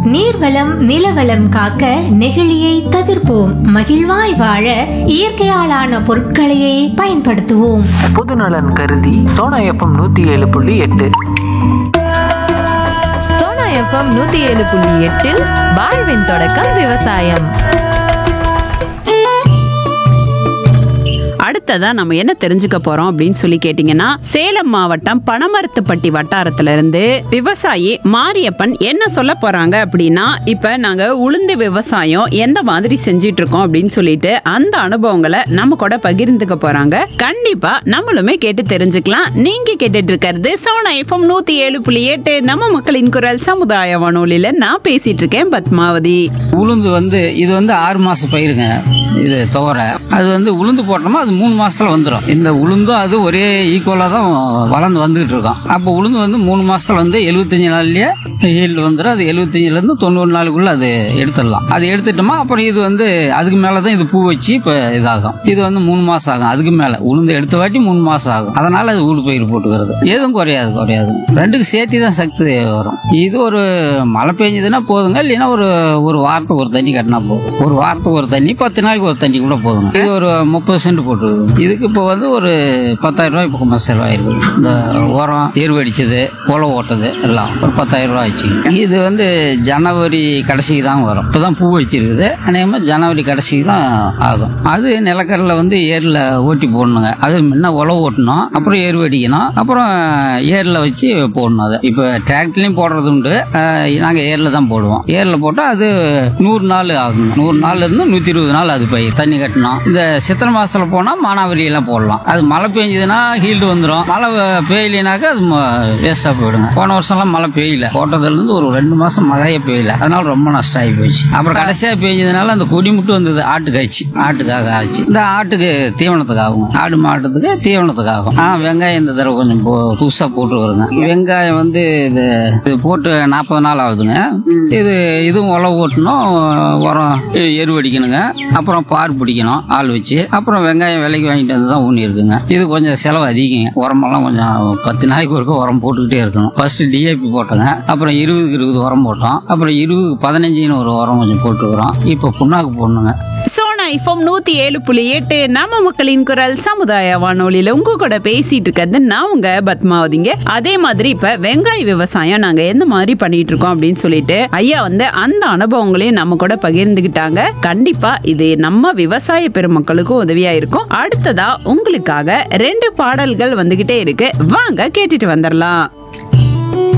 நீர்வளம் நிலவளம் காக்க நெகிழியை தவிர்ப்போம் மகிழ்வாய் வாழ இயற்கையாலான பொருட்களையே பயன்படுத்துவோம் பொதுநலன் கருதி சோனா எஃப்எம் நூத்தி ஏழு புள்ளி எட்டு சோனா எஃப்எம் நூத்தி ஏழு புள்ளி எட்டில் வாழ்வின் தொடக்கம் விவசாயம் அடுத்ததா நம்ம என்ன தெரிஞ்சுக்க போறோம் அப்படின்னு சொல்லி கேட்டீங்கன்னா சேலம் மாவட்டம் பனமரத்துப்பட்டி வட்டாரத்துல இருந்து விவசாயி மாரியப்பன் என்ன சொல்ல போறாங்க அப்படின்னா இப்ப நாங்க உளுந்து விவசாயம் எந்த மாதிரி செஞ்சிட்டு இருக்கோம் அப்படின்னு சொல்லிட்டு அந்த அனுபவங்களை நம்ம கூட பகிர்ந்துக்க போறாங்க கண்டிப்பா நம்மளுமே கேட்டு தெரிஞ்சுக்கலாம் நீங்க கேட்டுட்டு இருக்கிறது சோனா எஃப்எம் நூத்தி ஏழு புள்ளி எட்டு நம்ம மக்களின் குரல் சமுதாய வானொலியில நான் பேசிட்டு இருக்கேன் பத்மாவதி உளுந்து வந்து இது வந்து ஆறு மாச பயிருங்க இது துவரை அது வந்து உளுந்து போட்டோமா அது மூணு மாசத்துல வந்துடும் இந்த உளுந்தும் அது ஒரே ஈக்குவலா தான் வளர்ந்து வந்துகிட்டு இருக்கோம் அப்போ உளுந்து வந்து மூணு மாசத்துல வந்து எழுபத்தஞ்சு நாள்லயே ஈல்டு வந்துடும் அது எழுபத்தஞ்சுல இருந்து தொண்ணூறு நாளுக்குள்ள அது எடுத்துடலாம் அது எடுத்துட்டோமா அப்புறம் இது வந்து அதுக்கு மேல தான் இது பூ வச்சு இப்போ இதாகும் இது வந்து மூணு மாசம் ஆகும் அதுக்கு மேல உளுந்து எடுத்த வாட்டி மூணு மாசம் ஆகும் அதனால அது ஊடு பயிர் போட்டுக்கிறது எதுவும் குறையாது குறையாது ரெண்டுக்கு சேர்த்து தான் சக்தி வரும் இது ஒரு மழை பெஞ்சதுன்னா போதுங்க இல்லைன்னா ஒரு ஒரு வாரத்துக்கு ஒரு தண்ணி கட்டினா போதும் ஒரு வாரத்துக்கு ஒரு தண்ணி பத்து நாளைக்கு ஒரு தண்ணி கூட போதுங்க இது ஒரு முப்பது சென்ட் போட்டுருக்குது இதுக்கு இப்போ வந்து ஒரு பத்தாயிரம் ரூபாய் பக்கம் செலவாயிருக்குது இந்த உரம் எருவு அடிச்சது உழவு ஓட்டது எல்லாம் ஒரு பத்தாயிரம் ரூபாய் ஆச்சு இது வந்து ஜனவரி கடைசிக்கு தான் வரும் இப்போதான் பூ வச்சிருக்குது அநேகமாக ஜனவரி கடைசிக்கு தான் ஆகும் அது நிலக்கரில் வந்து ஏரில் ஓட்டி போடணுங்க அது முன்ன உழவு ஓட்டணும் அப்புறம் எருவு அடிக்கணும் அப்புறம் ஏரில் வச்சு போடணும் அதை இப்போ டிராக்டர்லையும் போடுறது உண்டு நாங்கள் ஏரில் தான் போடுவோம் ஏரில் போட்டால் அது நூறு நாள் ஆகுங்க நூறு நாள்ல இருந்து நூற்றி இருபது நாள் அது பயிர் தண்ணி கட்டணும் இந்த சித்திரை மாசத்துல போனால் மானாவரி எல்லாம் போடலாம் அது மழை பெஞ்சதுன்னா ஹீல்டு வந்துடும் மழை பெய்யலினாக்கா அது வேஸ்ட்டாக போயிடுங்க போன வருஷம்லாம் மழை பெய்யல போட்டதுலேருந்து ஒரு ரெண்டு மாதம் மழையே பெய்யல அதனால ரொம்ப நஷ்டம் ஆகி போயிடுச்சு அப்புறம் கடைசியாக பெஞ்சதுனால அந்த கொடி மட்டும் வந்தது ஆட்டுக்கு ஆச்சு ஆட்டுக்காக ஆச்சு இந்த ஆட்டுக்கு தீவனத்துக்கு ஆகும் ஆடு மாட்டத்துக்கு தீவனத்துக்கு ஆகும் ஆ வெங்காயம் இந்த தடவை கொஞ்சம் புதுசாக போட்டுருக்குறோங்க வெங்காயம் வந்து இது இது போட்டு நாற்பது நாள் ஆகுதுங்க இது இதுவும் உழவு ஓட்டணும் உரம் எரு அடிக்கணுங்க அப்புறம் பார் பிடிக்கணும் ஆள் வச்சு அப்புறம் வெங்காயம் விலைக்கு வாங்கிட்டு வந்து தான் ஊனி இருக்குங்க இது கொஞ்சம் செலவு அதிகங்க உரமெல்லாம் கொஞ்சம் பத்து நாளைக்கு ஒருக்க உரம் போட்டுக்கிட்டே இருக்கணும் ஃபர்ஸ்ட் டிஏபி போட்டோங்க அப்புறம் இருபதுக்கு இருபது உரம் போட்டோம் அப்புறம் இருபதுக்கு பதினஞ்சுன்னு ஒரு உரம் கொஞ்சம் போட்டுக்கிறோம் இப்போ புண்ணாக்கு போடணுங்க சோனா ஐஃபோம் நூத்தி ஏழு புள்ளி எட்டு நம்ம மக்களின் குரல் சமுதாய வானொலியில உங்க கூட பேசிட்டு இருக்கிறது நான் உங்க பத்மாவதிங்க அதே மாதிரி இப்ப வெங்காய விவசாயம் நாங்க எந்த மாதிரி பண்ணிட்டு இருக்கோம் அப்படின்னு சொல்லிட்டு ஐயா வந்து அந்த அனுபவங்களையும் நம்ம கூட பகிர்ந்துகிட்டாங்க கண்டிப்பா இது நம்ம விவசாய பெருமக்களுக்கும் உதவியா இருக்கும் அடுத்ததா உங்களுக்காக ரெண்டு பாடல்கள் வந்துகிட்டே இருக்கு வாங்க கேட்டுட்டு வந்துடலாம்